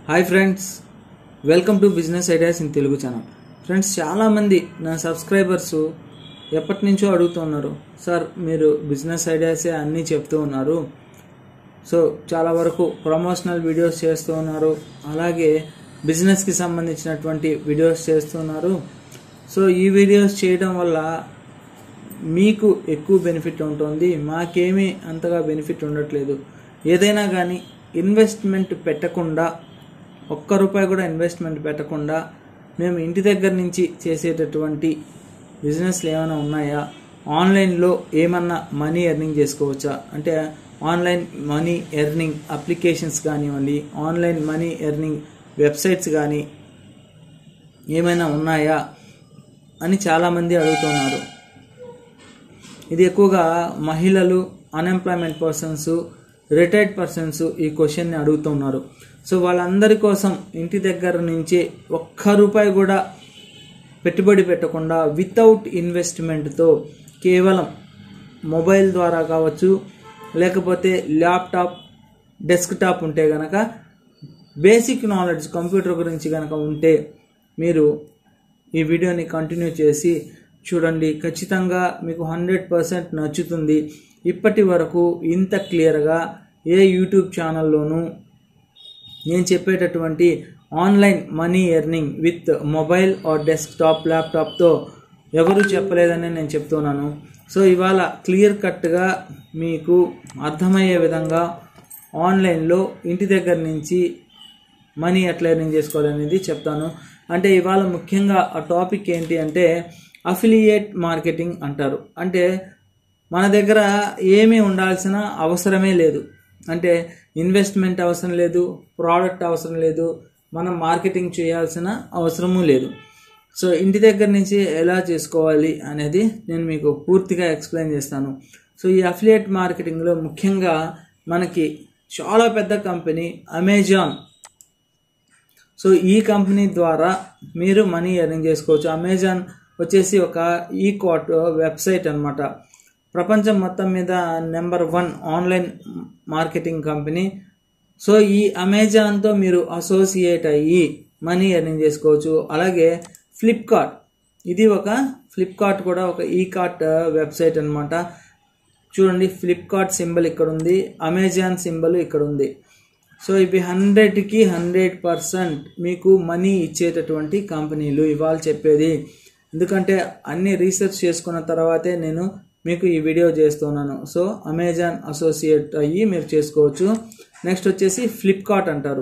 hi friends welcome to business ideas in Telugu channel friends చాలామంది నా subscribers ఎప్పటి నుంచో అడుగుతున్నారు సార్ మీరు బిజినెస్ ఐడియాసే అన్నీ చెప్తూ ఉన్నారు సో చాలా వరకు ప్రమోషనల్ వీడియోస్ చేస్తూ ఉన్నారు అలాగే బిజినెస్కి సంబంధించినటువంటి వీడియోస్ చేస్తున్నారు సో ఈ వీడియోస్ చేయడం వల్ల మీకు ఎక్కువ బెనిఫిట్ ఉంటుంది మాకేమీ అంతగా బెనిఫిట్ ఉండట్లేదు ఏదైనా కానీ ఇన్వెస్ట్మెంట్ పెట్టకుండా ఒక్క రూపాయి కూడా ఇన్వెస్ట్మెంట్ పెట్టకుండా మేము ఇంటి దగ్గర నుంచి చేసేటటువంటి బిజినెస్లు ఏమైనా ఉన్నాయా ఆన్లైన్లో ఏమన్నా మనీ ఎర్నింగ్ చేసుకోవచ్చా అంటే ఆన్లైన్ మనీ ఎర్నింగ్ అప్లికేషన్స్ కానివ్వండి ఆన్లైన్ మనీ ఎర్నింగ్ వెబ్సైట్స్ కానీ ఏమైనా ఉన్నాయా అని చాలామంది అడుగుతున్నారు ఇది ఎక్కువగా మహిళలు అన్ఎంప్లాయ్మెంట్ పర్సన్స్ రిటైర్డ్ పర్సన్స్ ఈ క్వశ్చన్ని అడుగుతున్నారు సో వాళ్ళందరి కోసం ఇంటి దగ్గర నుంచే ఒక్క రూపాయి కూడా పెట్టుబడి పెట్టకుండా వితౌట్ ఇన్వెస్ట్మెంట్తో కేవలం మొబైల్ ద్వారా కావచ్చు లేకపోతే ల్యాప్టాప్ డెస్క్టాప్ ఉంటే గనక బేసిక్ నాలెడ్జ్ కంప్యూటర్ గురించి కనుక ఉంటే మీరు ఈ వీడియోని కంటిన్యూ చేసి చూడండి ఖచ్చితంగా మీకు హండ్రెడ్ పర్సెంట్ నచ్చుతుంది ఇప్పటి వరకు ఇంత క్లియర్గా ఏ యూట్యూబ్ ఛానల్లోనూ నేను చెప్పేటటువంటి online money earning with mobile or desktop ల్యాప్టాప్తో ఎవరు చెప్పలేదని నేను చెప్తున్నాను సో ఇవాళ క్లియర్ కట్గా మీకు అర్థమయ్యే విధంగా ఆన్లైన్లో ఇంటి దగ్గర నుంచి మనీ ఎట్లా ఎర్నింగ్ చేసుకోవాలనేది చెప్తాను అంటే ఇవాళ ముఖ్యంగా ఆ టాపిక్ ఏంటి అంటే అఫిలియేట్ మార్కెటింగ్ అంటారు అంటే మన దగ్గర ఏమీ ఉండాల్సిన అవసరమే లేదు అంటే ఇన్వెస్ట్మెంట్ అవసరం లేదు ప్రోడక్ట్ అవసరం లేదు మనం మార్కెటింగ్ చేయాల్సిన అవసరము లేదు సో ఇంటి దగ్గర నుంచి ఎలా చేసుకోవాలి అనేది నేను మీకు పూర్తిగా ఎక్స్ప్లెయిన్ చేస్తాను సో ఈ అఫిలియేట్ మార్కెటింగ్లో ముఖ్యంగా మనకి చాలా పెద్ద కంపెనీ అమెజాన్ సో ఈ కంపెనీ ద్వారా మీరు మనీ ఎర్నింగ్ చేసుకోవచ్చు అమెజాన్ వచ్చేసి ఒక ఈ కాట్ వెబ్సైట్ అనమాట ప్రపంచం మొత్తం మీద number one online marketing company so ఈ అమెజాన్తో మీరు అసోసియేట్ అయ్యి మనీ ఎర్నింగ్ చేసుకోవచ్చు అలాగే ఫ్లిప్కార్ట్ ఇది ఒక ఫ్లిప్కార్ట్ కూడా ఒక ఈ కార్ట్ వెబ్సైట్ అనమాట చూడండి ఫ్లిప్కార్ట్ సింబల్ ఇక్కడ ఉంది అమెజాన్ సింబల్ ఇక్కడ ఉంది సో ఇవి హండ్రెడ్కి హండ్రెడ్ పర్సెంట్ మీకు మనీ ఇచ్చేటటువంటి కంపెనీలు ఇవాళ చెప్పేది ఎందుకంటే అన్ని రీసెర్చ్ చేసుకున్న తర్వాతే నేను మీకు ఈ వీడియో చేస్తున్నాను సో అమెజాన్ అసోసియేట్ అయ్యి మీరు చేసుకోవచ్చు నెక్స్ట్ వచ్చేసి ఫ్లిప్కార్ట్ అంటారు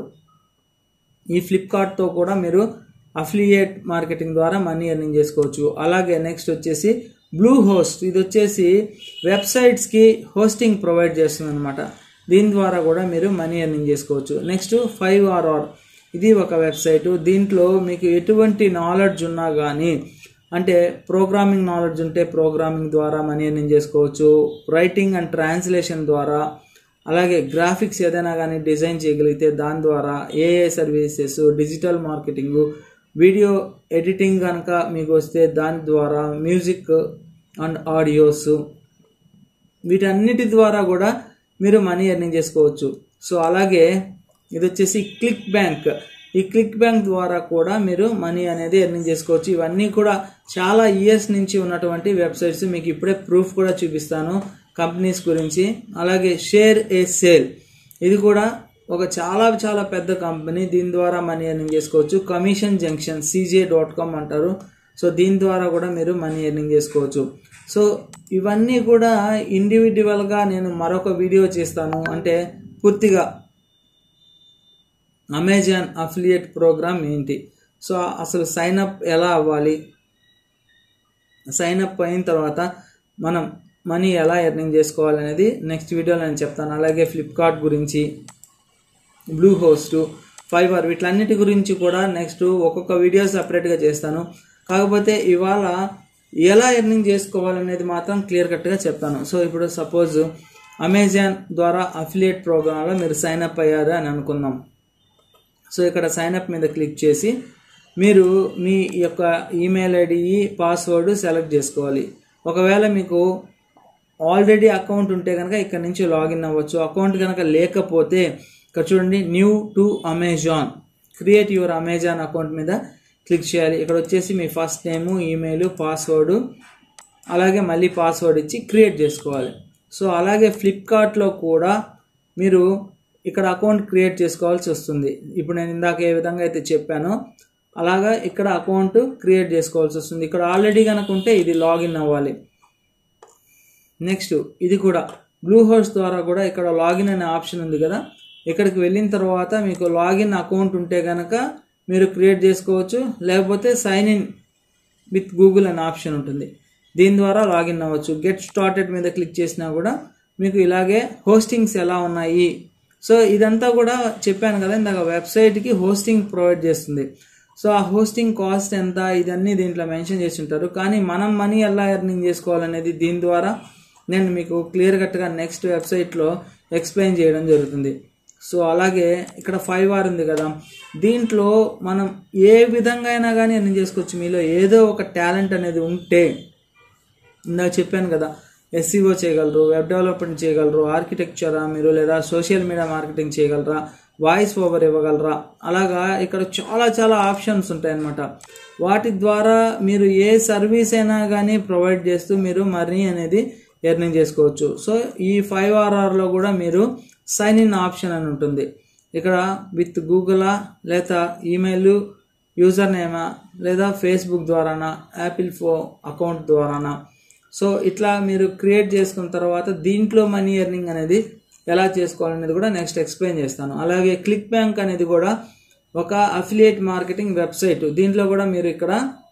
ఈ ఫ్లిప్కార్ట్తో కూడా మీరు అఫిలియేట్ మార్కెటింగ్ ద్వారా మనీ ఎర్నింగ్ చేసుకోవచ్చు అలాగే నెక్స్ట్ వచ్చేసి బ్లూ హోస్ట్ ఇది వచ్చేసి వెబ్సైట్స్కి హోస్టింగ్ ప్రొవైడ్ చేస్తుంది అనమాట దీని ద్వారా కూడా మీరు మనీ ఎర్నింగ్ చేసుకోవచ్చు నెక్స్ట్ ఫైవ్ ఆర్ఆర్ ఇది ఒక వెబ్సైటు దీంట్లో మీకు ఎటువంటి నాలెడ్జ్ ఉన్నా కానీ అంటే ప్రోగ్రామింగ్ నాలెడ్జ్ ఉంటే ప్రోగ్రామింగ్ ద్వారా మనీ ఎర్నింగ్ చేసుకోవచ్చు రైటింగ్ అండ్ ట్రాన్స్లేషన్ ద్వారా అలాగే గ్రాఫిక్స్ ఏదైనా కానీ డిజైన్ చేయగలిగితే దాని ద్వారా ఏఏ services digital marketing video editing కనుక మీకు వస్తే దాని ద్వారా మ్యూజిక్ అండ్ ఆడియోస్ వీటన్నిటి ద్వారా కూడా మీరు మనీ ఎర్నింగ్ చేసుకోవచ్చు సో అలాగే ఇది వచ్చేసి క్లిక్ బ్యాంక్ ఈ క్లిక్ బ్యాంక్ ద్వారా కూడా మీరు మనీ అనేది ఎర్నింగ్ చేసుకోవచ్చు ఇవన్నీ కూడా చాలా ఇయర్స్ నుంచి ఉన్నటువంటి వెబ్సైట్స్ మీకు ఇప్పుడే ప్రూఫ్ కూడా చూపిస్తాను కంపెనీస్ గురించి అలాగే షేర్ ఏ సేల్ ఇది కూడా ఒక చాలా చాలా పెద్ద కంపెనీ దీని ద్వారా మనీ ఎర్నింగ్ చేసుకోవచ్చు Commission Junction CJ dot com అంటారు సో దీని ద్వారా కూడా మీరు మనీ ఎర్నింగ్ చేసుకోవచ్చు సో ఇవన్నీ కూడా ఇండివిజువల్గా నేను మరొక వీడియో చేస్తాను అంటే పూర్తిగా అమెజాన్ అఫిలియేట్ ప్రోగ్రామ్ ఏంటి సో అసలు సైన్ అప్ ఎలా అవ్వాలి సైన్ అప్ అయిన తర్వాత మనం మనీ ఎలా ఎర్నింగ్ చేసుకోవాలనేది నెక్స్ట్ వీడియోలో నేను చెప్తాను అలాగే ఫ్లిప్కార్ట్ గురించి బ్లూ హోస్ట్ ఫైబర్ వీటిలన్నిటి గురించి కూడా నెక్స్ట్ ఒక్కొక్క వీడియో సపరేట్గా చేస్తాను కాకపోతే ఇవాళ ఎలా ఎర్నింగ్ చేసుకోవాలనేది మాత్రం క్లియర్ కట్గా చెప్తాను సో ఇప్పుడు సపోజ్ అమెజాన్ ద్వారా అఫిలియేట్ ప్రోగ్రాంలో మీరు సైన్ అప్ అయ్యారు అని అనుకుందాం సో ఇక్కడ సైన్ అప్ మీద క్లిక్ చేసి మీరు మీ యొక్క ఈమెయిల్ ఐడి పాస్వర్డ్ సెలెక్ట్ చేసుకోవాలి ఒకవేళ మీకు ఆల్రెడీ అకౌంట్ ఉంటే కనుక ఇక్కడ నుంచి లాగిన్ అవ్వచ్చు అకౌంట్ కనుక లేకపోతే ఇక్కడ చూడండి new to Amazon create your Amazon account మీద క్లిక్ చేయాలి ఇక్కడ వచ్చేసి మీ ఫస్ట్ నేము ఈమెయిల్ పాస్వర్డ్ అలాగే మళ్ళీ పాస్వర్డ్ ఇచ్చి క్రియేట్ చేసుకోవాలి సో అలాగే ఫ్లిప్కార్ట్లో కూడా మీరు ఇక్కడ అకౌంట్ క్రియేట్ చేసుకోవాల్సి వస్తుంది ఇప్పుడు నేను ఇందాక ఏ విధంగా అయితే చెప్పానో అలాగా ఇక్కడ అకౌంట్ క్రియేట్ చేసుకోవాల్సి వస్తుంది ఇక్కడ ఆల్రెడీ కనుక ఉంటే ఇది లాగిన్ అవ్వాలి నెక్స్ట్ ఇది కూడా బ్లూ హౌస్ ద్వారా కూడా ఇక్కడ లాగిన్ అనే ఆప్షన్ ఉంది కదా ఇక్కడికి వెళ్ళిన తర్వాత మీకు లాగిన్ అకౌంట్ ఉంటే కనుక మీరు క్రియేట్ చేసుకోవచ్చు లేకపోతే సైన్ ఇన్ విత్ గూగుల్ అనే ఆప్షన్ ఉంటుంది దీని ద్వారా లాగిన్ అవ్వచ్చు గెట్ స్టార్టెడ్ మీద క్లిక్ చేసినా కూడా మీకు ఇలాగే హోస్టింగ్స్ ఎలా ఉన్నాయి సో ఇదంతా కూడా చెప్పాను కదా ఇందాక వెబ్సైట్కి హోస్టింగ్ ప్రొవైడ్ చేస్తుంది సో ఆ హోస్టింగ్ కాస్ట్ ఎంత ఇదన్నీ దీంట్లో మెన్షన్ చేసి ఉంటారు కానీ మనం మనీ ఎలా ఎర్నింగ్ చేసుకోవాలనేది దీని ద్వారా నేను మీకు క్లియర్ కట్గా నెక్స్ట్ వెబ్సైట్లో ఎక్స్ప్లెయిన్ చేయడం జరుగుతుంది సో అలాగే ఇక్కడ ఫైవ్ ఆర్ ఉంది కదా దీంట్లో మనం ఏ విధంగా అయినా కానీ ఎర్నింగ్ చేసుకోవచ్చు మీలో ఏదో ఒక టాలెంట్ అనేది ఉంటే ఇందాక చెప్పాను కదా ఎస్సీఓ చేయగలరు వెబ్ డెవలప్మెంట్ చేయగలరు ఆర్కిటెక్చరా మీరు లేదా సోషల్ మీడియా మార్కెటింగ్ చేయగలరా వాయిస్ ఓవర్ ఇవ్వగలరా అలాగా ఇక్కడ చాలా చాలా ఆప్షన్స్ ఉంటాయన్నమాట వాటి ద్వారా మీరు ఏ సర్వీస్ అయినా కానీ ప్రొవైడ్ చేస్తూ మీరు మనీ అనేది ఎర్నింగ్ చేసుకోవచ్చు సో ఈ ఫైవ్ ఆర్ఆర్లో కూడా మీరు సైన్ ఇన్ ఆప్షన్ అని ఉంటుంది ఇక్కడ విత్ గూగులా లేదా ఈమెయిల్ యూజర్ నేమా లేదా ఫేస్బుక్ ద్వారానా యాపిల్ ఫో అకౌంట్ ద్వారానా సో ఇట్లా మీరు క్రియేట్ చేసుకున్న తర్వాత దీంట్లో మనీ ఎర్నింగ్ అనేది ఎలా చేసుకోవాలనేది కూడా నెక్స్ట్ ఎక్స్ప్లెయిన్ చేస్తాను అలాగే క్లిక్ బ్యాంక్ అనేది కూడా ఒక అఫిలియేట్ మార్కెటింగ్ వెబ్సైట్ దీంట్లో కూడా మీరు ఇక్కడ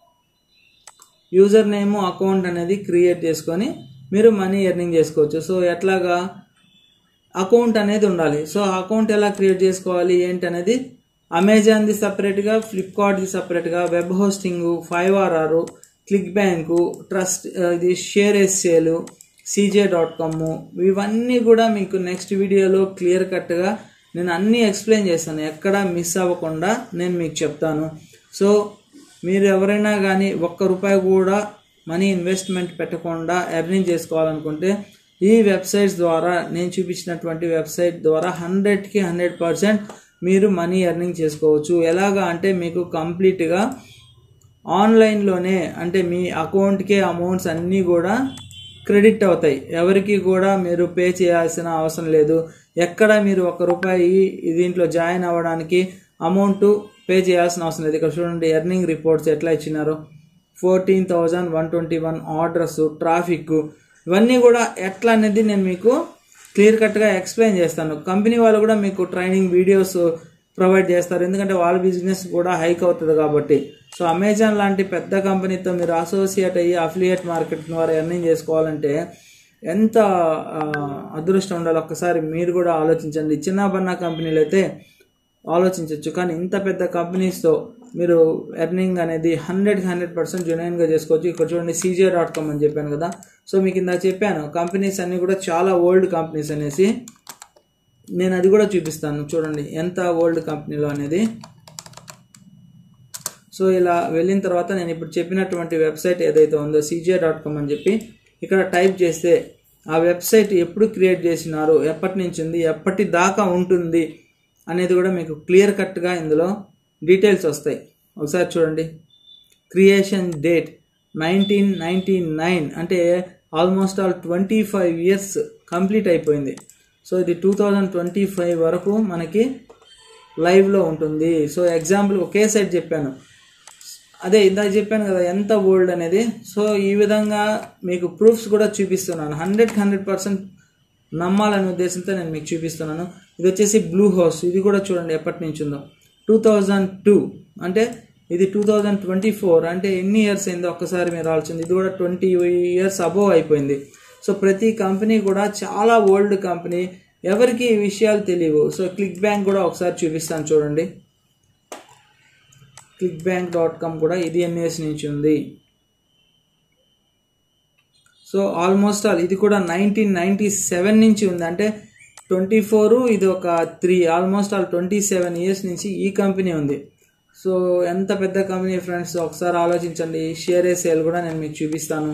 యూజర్ నేమ్ అకౌంట్ అనేది క్రియేట్ చేసుకొని మీరు మనీ ఎర్నింగ్ చేసుకోవచ్చు సో ఎట్లాగా అకౌంట్ అనేది ఉండాలి సో అకౌంట్ ఎలా క్రియేట్ చేసుకోవాలి ఏంటి అనేది అమెజాన్ది సపరేట్గా ఫ్లిప్కార్ట్ది సపరేట్గా web hosting Fiverr ClickBank trust ఇది షేర్ ఎస్ఏలు సీజే డాట్ కామ్ ఇవన్నీ కూడా మీకు నెక్స్ట్ వీడియోలో క్లియర్ కట్గా నేను అన్నీ ఎక్స్ప్లెయిన్ చేస్తాను ఎక్కడ మిస్ అవ్వకుండా నేను మీకు చెప్తాను సో మీరు ఎవరైనా కానీ ఒక్క రూపాయి కూడా మనీ ఇన్వెస్ట్మెంట్ పెట్టకుండా ఎర్నింగ్ చేసుకోవాలనుకుంటే ఈ వెబ్సైట్స్ ద్వారా నేను చూపించినటువంటి వెబ్సైట్ ద్వారా హండ్రెడ్కి హండ్రెడ్ పర్సెంట్ మీరు మనీ ఎర్నింగ్ చేసుకోవచ్చు ఎలాగా అంటే మీకు కంప్లీట్గా ఆన్లైన్లోనే అంటే మీ అకౌంట్కే అమౌంట్స్ అన్నీ కూడా క్రెడిట్ అవుతాయి ఎవరికి కూడా మీరు పే చేయాల్సిన అవసరం లేదు ఎక్కడ మీరు ఒక రూపాయి దీంట్లో జాయిన్ అవ్వడానికి అమౌంట్ పే చేయాల్సిన అవసరం లేదు ఇక్కడ చూడండి ఎర్నింగ్ రిపోర్ట్స్ ఎట్లా ఇచ్చినారో fourteen thousand one twenty one orders traffic ఇవన్నీ కూడా ఎట్లా అనేది నేను మీకు క్లియర్ కట్గా ఎక్స్ప్లెయిన్ చేస్తాను కంపెనీ వాళ్ళు కూడా మీకు ట్రైనింగ్ వీడియోస్ ప్రొవైడ్ చేస్తారు ఎందుకంటే వాళ్ళ బిజినెస్ కూడా హైక్ అవుతుంది కాబట్టి సో అమెజాన్ లాంటి పెద్ద కంపెనీతో మీరు అసోసియేట్ అయ్యి అఫిలియేట్ మార్కెట్ ద్వారా ఎర్నింగ్ చేసుకోవాలంటే ఎంత ఆ, అదృష్టం ఉండాలి ఒక్కసారి మీరు కూడా ఆలోచించండి చిన్న బన్న కంపెనీలు అయితే ఆలోచించవచ్చు కానీ ఇంత పెద్ద కంపెనీస్తో మీరు ఎర్నింగ్ అనేది హండ్రెడ్కి హండ్రెడ్ పర్సెంట్ జెన్యున్గా చేసుకోవచ్చు ఇక్కడ చూడండి సీజే డాట్ కామ్ అని చెప్పాను కదా సో మీకు ఇందాక చెప్పాను కంపెనీస్ అన్నీ కూడా చాలా ఓల్డ్ కంపెనీస్ అనేసి నేను అది కూడా చూపిస్తాను చూడండి ఎంత ఓల్డ్ కంపెనీలో అనేది సో ఇలా వెళ్ళిన తర్వాత నేను ఇప్పుడు చెప్పినటువంటి వెబ్సైట్ ఏదైతే ఉందో సీజే డాట్ కామ్ అని చెప్పి ఇక్కడ టైప్ చేస్తే ఆ వెబ్సైట్ ఎప్పుడు క్రియేట్ చేసినారు ఎప్పటి నుంచి ఉంది ఎప్పటి దాకా ఉంటుంది అనేది కూడా మీకు క్లియర్ కట్గా ఇందులో డీటెయిల్స్ వస్తాయి ఒకసారి చూడండి creation date nineteen ninety nine అంటే almost all twenty five years complete అయిపోయింది సో ఇది టూ థౌజండ్ ట్వంటీ ఫైవ్ వరకు మనకి లైవ్లో ఉంటుంది సో ఎగ్జాంపుల్ ఒకే సైడ్ చెప్పాను అదే ఇందాక చెప్పాను కదా ఎంత ఓల్డ్ అనేది సో ఈ విధంగా మీకు ప్రూఫ్స్ కూడా చూపిస్తున్నాను హండ్రెడ్కి హండ్రెడ్ పర్సెంట్ నమ్మాలనే ఉద్దేశంతో నేను మీకు చూపిస్తున్నాను ఇది వచ్చేసి బ్లూ హౌస్ ఇది కూడా చూడండి ఎప్పటి నుంచి ఉందో టూ థౌజండ్ టూ అంటే ఇది టూ థౌజండ్ ట్వంటీ ఫోర్ అంటే ఎన్ని ఇయర్స్ అయిందో ఒక్కసారి మీరు ఆలోచింది ఇది కూడా ట్వంటీ ఇయర్స్ అబోవ్ అయిపోయింది సో ప్రతి కంపెనీ కూడా చాలా ఓల్డ్ కంపెనీ ఎవరికి ఈ విషయాలు తెలియవు సో క్లిక్ బ్యాంక్ కూడా ఒకసారి చూపిస్తాను చూడండి క్లిక్ బ్యాంక్ డాట్ కామ్ కూడా ఇది ఎన్ని ఇయర్స్ నుంచి ఉంది సో ఆల్మోస్ట్ ఆల్ ఇది కూడా నైన్టీన్ నైంటీ సెవెన్ నుంచి ఉంది అంటే ట్వంటీ ఫోర్ ఇది ఒక three almost all twenty seven years నుంచి ఈ కంపెనీ ఉంది సో ఎంత పెద్ద కంపెనీ ఫ్రెండ్స్ ఒకసారి ఆలోచించండి షేర్ సేల్ కూడా నేను మీకు చూపిస్తాను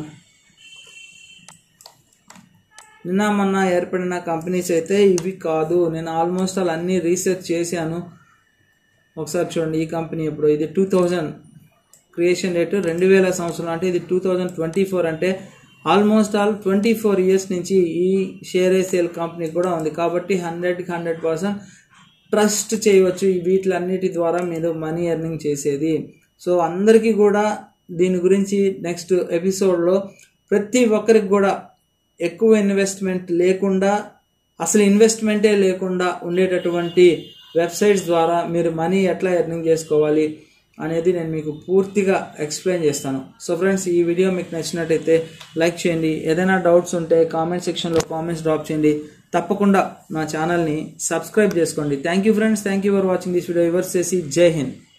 నిన్న మొన్న ఏర్పడిన కంపెనీస్ అయితే ఇవి కాదు నేను ఆల్మోస్ట్ ఆల్ అన్ని రీసెర్చ్ చేశాను ఒకసారి చూడండి ఈ కంపెనీ ఎప్పుడు ఇది టూ థౌజండ్ క్రియేషన్ డేట్ రెండు వేల సంవత్సరం అంటే ఇది టూ థౌజండ్ ట్వంటీ ఫోర్ అంటే almost all twenty four years నుంచి ఈ షేర్ సేల్ కంపెనీ కూడా ఉంది కాబట్టి హండ్రెడ్కి హండ్రెడ్ పర్సెంట్ ట్రస్ట్ చేయవచ్చు ఈ వీటిలన్నిటి ద్వారా మీరు మనీ ఎర్నింగ్ చేసేది సో అందరికీ కూడా దీని గురించి నెక్స్ట్ ఎపిసోడ్లో ప్రతి ఒక్కరికి కూడా ఎక్కువ ఇన్వెస్ట్మెంట్ లేకుండా అసలు ఇన్వెస్ట్మెంటే లేకుండా ఉండేటటువంటి వెబ్సైట్స్ ద్వారా మీరు మనీ ఎట్లా ఎర్నింగ్ చేసుకోవాలి అనేది నేను మీకు పూర్తిగా ఎక్స్ప్లెయిన్ చేస్తాను సో ఫ్రెండ్స్ ఈ వీడియో మీకు నచ్చినట్టయితే లైక్ చేయండి ఏదైనా డౌట్స్ ఉంటే కామెంట్ సెక్షన్లో కామెంట్స్ డ్రాప్ చేయండి తప్పకుండా నా ఛానల్ని సబ్స్క్రైబ్ చేసుకోండి thank you friends thank you for watching this video yours చేసి జై హింద్